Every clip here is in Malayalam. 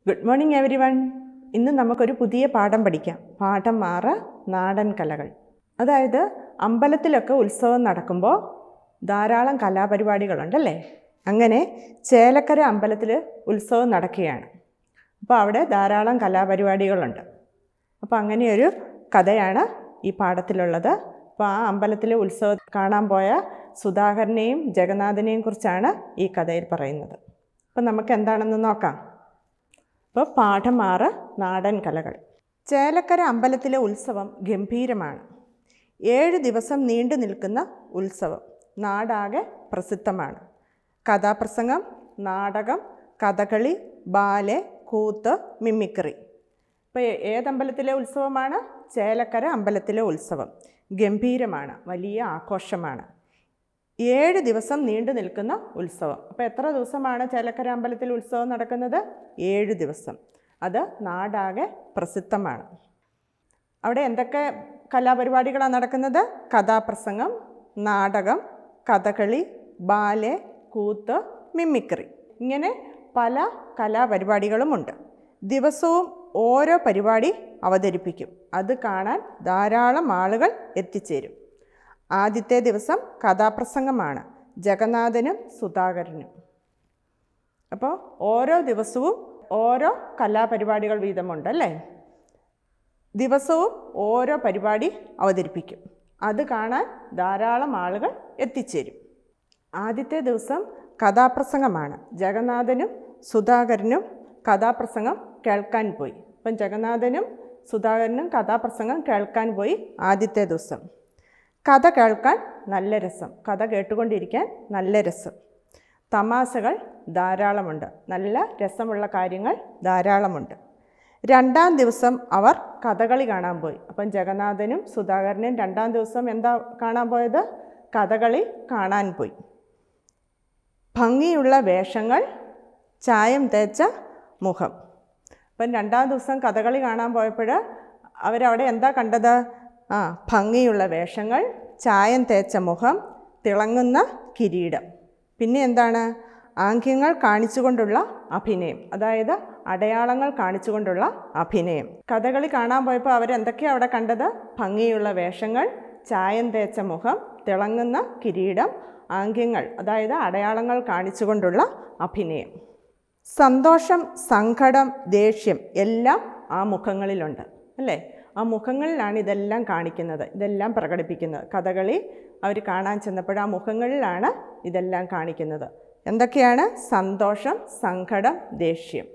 ഗുഡ് മോർണിംഗ് എവരി വൺ ഇന്ന് നമുക്കൊരു പുതിയ പാഠം പഠിക്കാം പാഠം ആറ് നാടൻ കലകൾ അതായത് അമ്പലത്തിലൊക്കെ ഉത്സവം നടക്കുമ്പോൾ ധാരാളം കലാപരിപാടികളുണ്ടല്ലേ അങ്ങനെ ചേലക്കര അമ്പലത്തിൽ ഉത്സവം നടക്കുകയാണ് അപ്പോൾ അവിടെ ധാരാളം കലാപരിപാടികളുണ്ട് അപ്പോൾ അങ്ങനെയൊരു കഥയാണ് ഈ പാഠത്തിലുള്ളത് അപ്പോൾ ആ അമ്പലത്തിലെ ഉത്സവം കാണാൻ പോയ സുധാകരനെയും ജഗന്നാഥനെയും കുറിച്ചാണ് ഈ കഥയിൽ പറയുന്നത് അപ്പോൾ നമുക്ക് എന്താണെന്ന് നോക്കാം അപ്പോൾ പാഠം ആറ് നാടൻ കലകൾ ചേലക്കര അമ്പലത്തിലെ ഉത്സവം ഗംഭീരമാണ് ഏഴ് ദിവസം നീണ്ടു നിൽക്കുന്ന ഉത്സവം നാടാകെ പ്രസിദ്ധമാണ് കഥാപ്രസംഗം നാടകം കഥകളി ബാലെ കൂത്ത് മിമിക്രി ഇപ്പോൾ ഏതമ്പലത്തിലെ ഉത്സവമാണ് ചേലക്കര അമ്പലത്തിലെ ഉത്സവം ഗംഭീരമാണ് വലിയ ആഘോഷമാണ് ഏഴ് ദിവസം നീണ്ടു നിൽക്കുന്ന ഉത്സവം അപ്പോൾ എത്ര ദിവസമാണ് ചേലക്കര അമ്പലത്തിൽ ഉത്സവം നടക്കുന്നത് ഏഴ് ദിവസം അത് നാടാകെ പ്രസിദ്ധമാണ് അവിടെ എന്തൊക്കെ കലാപരിപാടികളാണ് നടക്കുന്നത് കഥാപ്രസംഗം നാടകം കഥകളി ബാലെ കൂത്ത് മിമിക്രി ഇങ്ങനെ പല കലാപരിപാടികളുമുണ്ട് ദിവസവും ഓരോ പരിപാടി അവതരിപ്പിക്കും അത് കാണാൻ ധാരാളം ആളുകൾ എത്തിച്ചേരും ആദ്യത്തെ ദിവസം കഥാപ്രസംഗമാണ് ജഗന്നാഥനും സുധാകരനും അപ്പോൾ ഓരോ ദിവസവും ഓരോ കലാപരിപാടികൾ വീതമുണ്ട് അല്ലേ ദിവസവും ഓരോ പരിപാടി അവതരിപ്പിക്കും അത് കാണാൻ ധാരാളം ആളുകൾ എത്തിച്ചേരും ആദ്യത്തെ ദിവസം കഥാപ്രസംഗമാണ് ജഗന്നാഥനും സുധാകരനും കഥാപ്രസംഗം കേൾക്കാൻ പോയി അപ്പം ജഗന്നാഥനും സുധാകരനും കഥാപ്രസംഗം കേൾക്കാൻ പോയി ആദ്യത്തെ ദിവസം കഥ കേൾക്കാൻ നല്ല രസം കഥ കേട്ടുകൊണ്ടിരിക്കാൻ നല്ല രസം തമാശകൾ ധാരാളമുണ്ട് നല്ല രസമുള്ള കാര്യങ്ങൾ ധാരാളമുണ്ട് രണ്ടാം ദിവസം അവർ കഥകളി കാണാൻ പോയി അപ്പം ജഗന്നാഥനും സുധാകരനും രണ്ടാം ദിവസം എന്താ കാണാൻ പോയത് കഥകളി കാണാൻ പോയി ഭംഗിയുള്ള വേഷങ്ങൾ ചായം തേച്ച മുഖം അപ്പം രണ്ടാം ദിവസം കഥകളി കാണാൻ പോയപ്പോൾ അവരവിടെ എന്താ കണ്ടത് ആ ഭംഗിയുള്ള വേഷങ്ങൾ ചായം തേച്ച മുഖം തിളങ്ങുന്ന കിരീടം പിന്നെ എന്താണ് ആംഗ്യങ്ങൾ കാണിച്ചുകൊണ്ടുള്ള അഭിനയം അതായത് അടയാളങ്ങൾ കാണിച്ചുകൊണ്ടുള്ള അഭിനയം കഥകളി കാണാൻ പോയപ്പോൾ അവരെന്തൊക്കെയാണ് അവിടെ കണ്ടത് ഭംഗിയുള്ള വേഷങ്ങൾ ചായം തേച്ച മുഖം തിളങ്ങുന്ന കിരീടം ആംഗ്യങ്ങൾ അതായത് അടയാളങ്ങൾ കാണിച്ചുകൊണ്ടുള്ള അഭിനയം സന്തോഷം സങ്കടം ദേഷ്യം എല്ലാം ആ മുഖങ്ങളിലുണ്ട് അല്ലേ ആ മുഖങ്ങളിലാണ് ഇതെല്ലാം കാണിക്കുന്നത് ഇതെല്ലാം പ്രകടിപ്പിക്കുന്നത് കഥകളി അവർ കാണാൻ ചെന്നപ്പോൾ ആ മുഖങ്ങളിലാണ് ഇതെല്ലാം കാണിക്കുന്നത് എന്തൊക്കെയാണ് സന്തോഷം സങ്കടം ദേഷ്യം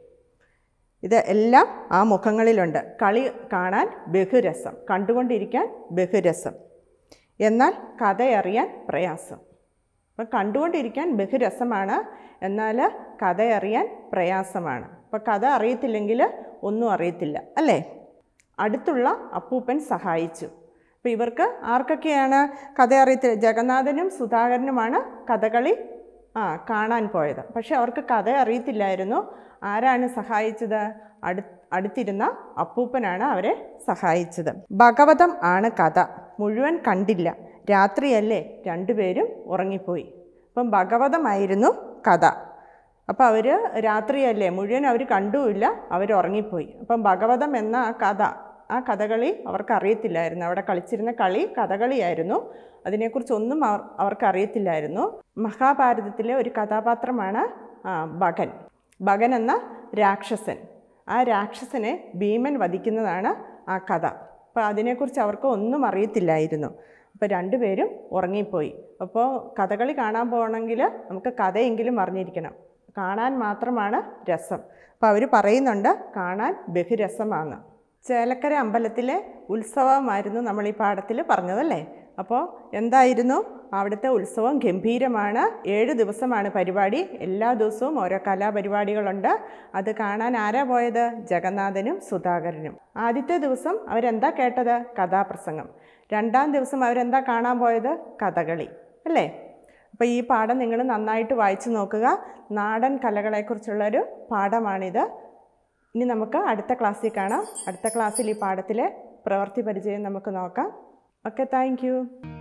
ഇത് എല്ലാം ആ മുഖങ്ങളിലുണ്ട് കളി കാണാൻ ബഹുരസം കണ്ടുകൊണ്ടിരിക്കാൻ ബഹുരസം എന്നാൽ കഥയറിയാൻ പ്രയാസം അപ്പം കണ്ടുകൊണ്ടിരിക്കാൻ ബഹുരസമാണ് എന്നാൽ കഥയറിയാൻ പ്രയാസമാണ് അപ്പം കഥ അറിയത്തില്ലെങ്കിൽ ഒന്നും അറിയത്തില്ല അല്ലേ അടുത്തുള്ള അപ്പൂപ്പൻ സഹായിച്ചു അപ്പോൾ ഇവർക്ക് ആർക്കൊക്കെയാണ് കഥ അറിയത്തില്ല ജഗന്നാഥനും സുധാകരനുമാണ് കഥകളി ആ കാണാൻ പോയത് പക്ഷെ അവർക്ക് കഥ അറിയത്തില്ലായിരുന്നു ആരാണ് സഹായിച്ചത് അടു അടുത്തിരുന്ന അപ്പൂപ്പനാണ് അവരെ സഹായിച്ചത് ഭഗവതം ആണ് കഥ മുഴുവൻ കണ്ടില്ല രാത്രിയല്ലേ രണ്ടുപേരും ഉറങ്ങിപ്പോയി അപ്പം ഭഗവതമായിരുന്നു കഥ അപ്പോൾ അവർ രാത്രിയല്ലേ മുഴുവൻ അവർ കണ്ടുമില്ല അവർ ഉറങ്ങിപ്പോയി അപ്പം ഭഗവതം എന്ന ആ കഥ ആ കഥകളി അവർക്ക് അറിയത്തില്ലായിരുന്നു അവിടെ കളിച്ചിരുന്ന കളി കഥകളിയായിരുന്നു അതിനെക്കുറിച്ചൊന്നും അവർ അവർക്ക് അറിയത്തില്ലായിരുന്നു മഹാഭാരതത്തിലെ ഒരു കഥാപാത്രമാണ് ആ, ഭഗൻ ഭഗൻ എന്ന രാക്ഷസൻ ആ രാക്ഷസനെ ഭീമൻ വധിക്കുന്നതാണ് ആ കഥ അപ്പോൾ അതിനെക്കുറിച്ച് അവർക്ക് ഒന്നും അറിയത്തില്ലായിരുന്നു അപ്പോൾ രണ്ടുപേരും ഉറങ്ങിപ്പോയി അപ്പോൾ കഥകളി കാണാൻ പോകണമെങ്കിൽ നമുക്ക് കഥയെങ്കിലും അറിഞ്ഞിരിക്കണം കാണാൻ മാത്രമാണ് രസം അപ്പോൾ അവർ പറയുന്നുണ്ട് കാണാൻ ബഹുരസമാണ് ചേലക്കര അമ്പലത്തിലെ ഉത്സവമായിരുന്നു നമ്മൾ ഈ പാഠത്തിൽ പറഞ്ഞതല്ലേ അപ്പോൾ എന്തായിരുന്നു അവിടുത്തെ ഉത്സവം ഗംഭീരമാണ് ഏഴ് ദിവസമാണ് പരിപാടി എല്ലാ ദിവസവും ഓരോ കലാപരിപാടികളുണ്ട് അത് കാണാൻ ആരാ പോയത് ജഗന്നാഥനും സുധാകരനും ആദ്യത്തെ ദിവസം അവരെന്താ കേട്ടത് കഥാപ്രസംഗം രണ്ടാം ദിവസം അവരെന്താ കാണാൻ പോയത് കഥകളി അല്ലേ അപ്പോൾ ഈ പാഠം നിങ്ങൾ നന്നായിട്ട് വായിച്ചു നോക്കുക നാടൻ കലകളെക്കുറിച്ചുള്ളൊരു പാഠമാണിത് ഇനി നമുക്ക് അടുത്ത ക്ലാസ്സിൽ കാണാം അടുത്ത ക്ലാസ്സിൽ ഈ പാഠത്തിലെ പ്രവൃത്തി പരിചയം നമുക്ക് നോക്കാം ഓക്കെ താങ്ക്